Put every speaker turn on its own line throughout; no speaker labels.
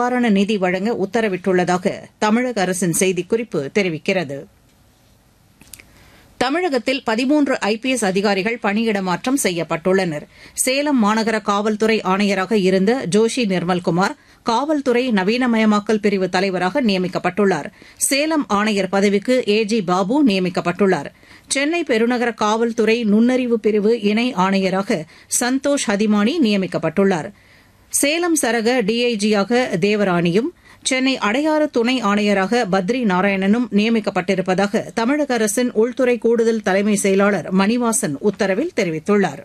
நிவாரண நிதி வழங்க உத்தரவிட்டுள்ளதாக தமிழக அரசின் செய்திக்குறிப்பு தெரிவிக்கிறது தமிழகத்தில் பதிமூன்று ஐபிஎஸ் அதிகாரிகள் பணியிட மாற்றம் செய்யப்பட்டுள்ளனர் சேலம் மாநகர காவல்துறை ஆணையராக இருந்த ஜோஷி நிர்மல்குமார் காவல்துறை நவீனமயமாக்கல் பிரிவு தலைவராக நியமிக்கப்பட்டுள்ளார் சேலம் ஆணையர் பதவிக்கு ஏ ஜி பாபு நியமிக்கப்பட்டுள்ளார் சென்னை பெருநகர காவல்துறை நுண்ணறிவு பிரிவு இணை ஆணையராக சந்தோஷ் ஹதிமானி நியமிக்கப்பட்டுள்ளார் சேலம் சரக டிஐஜியாக தேவராணியும் சென்னை அடையாறு துணை ஆணையராக பத்ரி நாராயணனும் நியமிக்கப்பட்டிருப்பதாக தமிழக அரசின் உள்துறை கூடுதல் தலைமை செயலாளர் மணிவாசன் உத்தரவில் தெரிவித்துள்ளாா்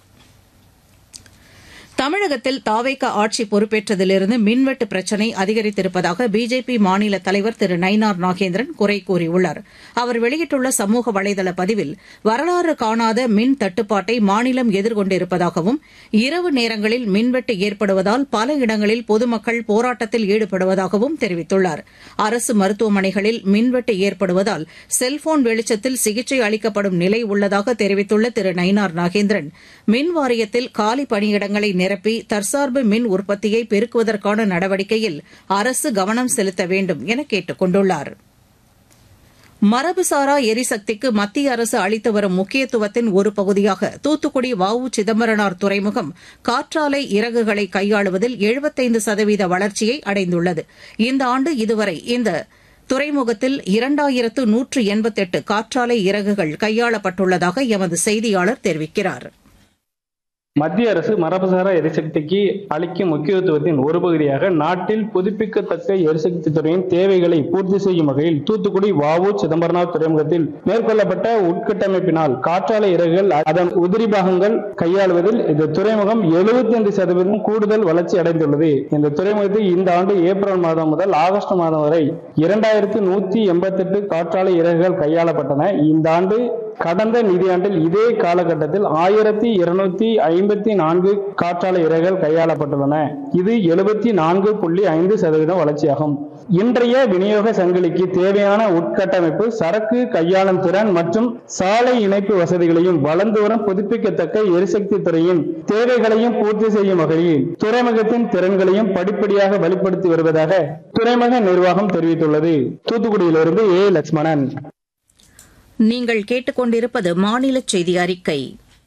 தமிழகத்தில் தாவேக ஆட்சி பொறுப்பேற்றதிலிருந்து மின்வெட்டு பிரச்சினை அதிகரித்திருப்பதாக பிஜேபி மாநில தலைவர் திரு நயினார் நாகேந்திரன் குறை கூறியுள்ளார் அவர் வெளியிட்டுள்ள சமூக வலைதள பதிவில் வரலாறு காணாத மின் தட்டுப்பாட்டை மாநிலம் எதிர்கொண்டிருப்பதாகவும் இரவு நேரங்களில் மின்வெட்டு ஏற்படுவதால் பல இடங்களில் பொதுமக்கள் போராட்டத்தில் ஈடுபடுவதாகவும் தெரிவித்துள்ளார் அரசு மருத்துவமனைகளில் மின்வெட்டு ஏற்படுவதால் செல்போன் வெளிச்சத்தில் சிகிச்சை அளிக்கப்படும் நிலை உள்ளதாக தெரிவித்துள்ள திரு நயினார் நாகேந்திரன் மின் வாரியத்தில் காலி பணியிடங்களை நிரப்பி தற்சார்பு மின் உற்பத்தியை பெருக்குவதற்கான நடவடிக்கையில் அரசு கவனம் செலுத்த வேண்டும் என கேட்டுக் கொண்டுள்ளார் மரபுசாரா எரிசக்திக்கு மத்திய அரசு அளித்து வரும் முக்கியத்துவத்தின் ஒரு பகுதியாக தூத்துக்குடி வ உ சிதம்பரனார் துறைமுகம் காற்றாலை இறகுகளை கையாளுவதில் எழுபத்தைந்து சதவீத வளர்ச்சியை அடைந்துள்ளது இந்த ஆண்டு இதுவரை இந்த துறைமுகத்தில் இரண்டாயிரத்து நூற்று எண்பத்தெட்டு காற்றாலை இறகுகள் கையாளப்பட்டுள்ளதாக எமது செய்தியாளர் தெரிவிக்கிறாா்
மத்திய அரசு மரபுசாரா எரிசக்திக்கு அளிக்கும் முக்கியத்துவத்தின் ஒரு பகுதியாக நாட்டில் புதுப்பிக்கத்தக்க எரிசக்தி துறையின் தேவைகளை பூர்த்தி செய்யும் வகையில் தூத்துக்குடி வாவு சிதம்பரனார் துறைமுகத்தில் மேற்கொள்ளப்பட்ட உட்கட்டமைப்பினால் காற்றாலை இறகுகள் அதன் உதிரி பாகங்கள் கையாளுவதில் இந்த துறைமுகம் எழுபத்தி ஐந்து சதவீதம் கூடுதல் வளர்ச்சி அடைந்துள்ளது இந்த துறைமுகத்தில் இந்த ஆண்டு ஏப்ரல் மாதம் முதல் ஆகஸ்ட் மாதம் வரை இரண்டாயிரத்து நூத்தி எண்பத்தி எட்டு காற்றாலை இறகுகள் கையாளப்பட்டன இந்த ஆண்டு கடந்த நிதியாண்டில் இதே காலகட்டத்தில் ஆயிரத்தி இருநூத்தி ஐம்பத்தி நான்கு காற்றாலை இறகுகள் கையாளப்பட்டுள்ளன இது எழுபத்தி நான்கு புள்ளி ஐந்து சதவீதம் வளர்ச்சியாகும் இன்றைய விநியோக சங்கிலிக்கு தேவையான உட்கட்டமைப்பு சரக்கு கையாளும் திறன் மற்றும் சாலை இணைப்பு வசதிகளையும் வளர்ந்து வரும் புதுப்பிக்கத்தக்க எரிசக்தி துறையின் தேவைகளையும் பூர்த்தி செய்யும் வகையில் துறைமுகத்தின் திறன்களையும் படிப்படியாக வெளிப்படுத்தி வருவதாக துறைமுக நிர்வாகம் தெரிவித்துள்ளது தூத்துக்குடியிலிருந்து ஏ லட்சுமணன்
நீங்கள் கேட்டுக்கொண்டிருப்பது மாநில செய்தி அறிக்கை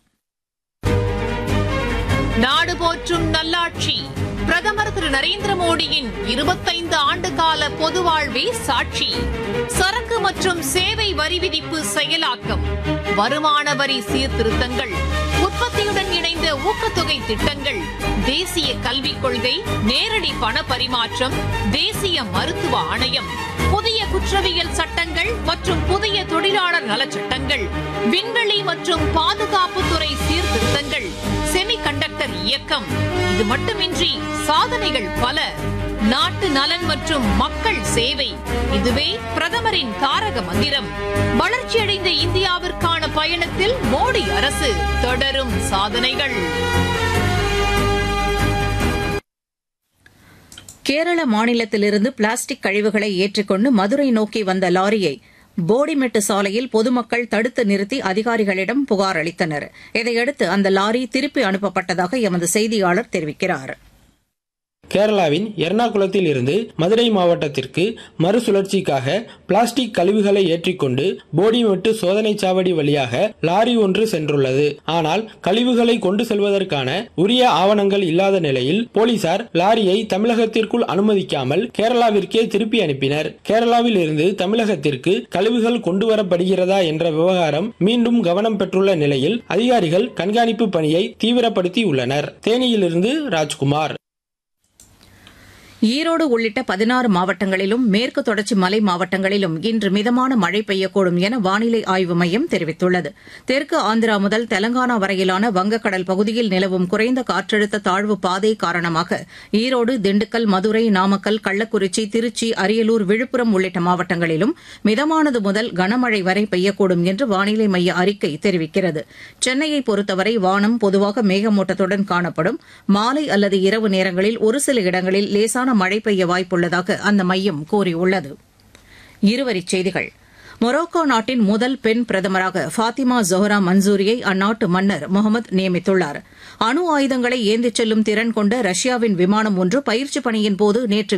நாடு போற்றும் நல்லாட்சி பிரதமர் திரு நரேந்திர மோடியின் இருபத்தைந்து ஆண்டு கால பொது வாழ்வே சாட்சி சரக்கு மற்றும் சேவை வரி விதிப்பு செயலாக்கம் வருமான வரி சீர்திருத்தங்கள் உற்பத்தியுடன் இணைந்த ஊக்கத்தொகை திட்டங்கள் தேசிய கல்விக் கொள்கை நேரடி பண பரிமாற்றம் தேசிய மருத்துவ ஆணையம் புதிய குற்றவியல் சட்டங்கள் மற்றும் புதிய தொழிலாளர் நலச்சட்டங்கள் விண்வெளி மற்றும் பாதுகாப்புத்துறை சீர்திருத்தங்கள் செமி கண்டக்டர் இயக்கம் இது மட்டுமின்றி சாதனைகள் பல நாட்டு நலன் மற்றும் மக்கள் சேவை இதுவே பிரதமரின் தாரக மந்திரம் வளர்ச்சியடைந்த இந்தியாவிற்கான பயணத்தில் மோடி அரசு தொடரும் சாதனைகள்
கேரள மாநிலத்திலிருந்து பிளாஸ்டிக் கழிவுகளை ஏற்றிக்கொண்டு மதுரை நோக்கி வந்த லாரியை போடிமெட்டு சாலையில் பொதுமக்கள் தடுத்து நிறுத்தி அதிகாரிகளிடம் புகார் அளித்தனர் இதையடுத்து அந்த லாரி திருப்பி அனுப்பப்பட்டதாக எமது செய்தியாளர் தெரிவிக்கிறார்
கேரளாவின் எர்ணாகுளத்தில் இருந்து மதுரை மாவட்டத்திற்கு மறுசுழற்சிக்காக பிளாஸ்டிக் கழிவுகளை ஏற்றிக்கொண்டு போடிமெட்டு சோதனை சாவடி வழியாக லாரி ஒன்று சென்றுள்ளது ஆனால் கழிவுகளை கொண்டு செல்வதற்கான உரிய ஆவணங்கள் இல்லாத நிலையில் போலீசார் லாரியை தமிழகத்திற்குள் அனுமதிக்காமல் கேரளாவிற்கே திருப்பி அனுப்பினர் கேரளாவில் இருந்து தமிழகத்திற்கு கழிவுகள் கொண்டு வரப்படுகிறதா என்ற விவகாரம் மீண்டும் கவனம் பெற்றுள்ள நிலையில் அதிகாரிகள் கண்காணிப்பு பணியை தீவிரப்படுத்தி உள்ளனர் தேனியிலிருந்து ராஜ்குமார்
ஈரோடு உள்ளிட்ட பதினாறு மாவட்டங்களிலும் மேற்கு தொடர்ச்சி மலை மாவட்டங்களிலும் இன்று மிதமான மழை பெய்யக்கூடும் என வானிலை ஆய்வு மையம் தெரிவித்துள்ளது தெற்கு ஆந்திரா முதல் தெலங்கானா வரையிலான வங்கக்கடல் பகுதியில் நிலவும் குறைந்த காற்றழுத்த தாழ்வு பாதை காரணமாக ஈரோடு திண்டுக்கல் மதுரை நாமக்கல் கள்ளக்குறிச்சி திருச்சி அரியலூர் விழுப்புரம் உள்ளிட்ட மாவட்டங்களிலும் மிதமானது முதல் கனமழை வரை பெய்யக்கூடும் என்று வானிலை மைய அறிக்கை தெரிவிக்கிறது சென்னையை பொறுத்தவரை வானம் பொதுவாக மேகமூட்டத்துடன் காணப்படும் மாலை அல்லது இரவு நேரங்களில் ஒரு சில இடங்களில் லேசான மழை பெய்ய வாய்ப்புள்ளதாக அந்த மையம் கூறியுள்ளது இருவரிச் செய்திகள் மொரோக்கோ நாட்டின் முதல் பெண் பிரதமராக ஃபாத்திமா ஜொஹரா மன்சூரியை அந்நாட்டு மன்னர் முகமது நியமித்துள்ளார் அணு ஆயுதங்களை ஏந்திச் செல்லும் திறன் கொண்ட ரஷ்யாவின் விமானம் ஒன்று பயிற்சி பணியின் போது நேற்று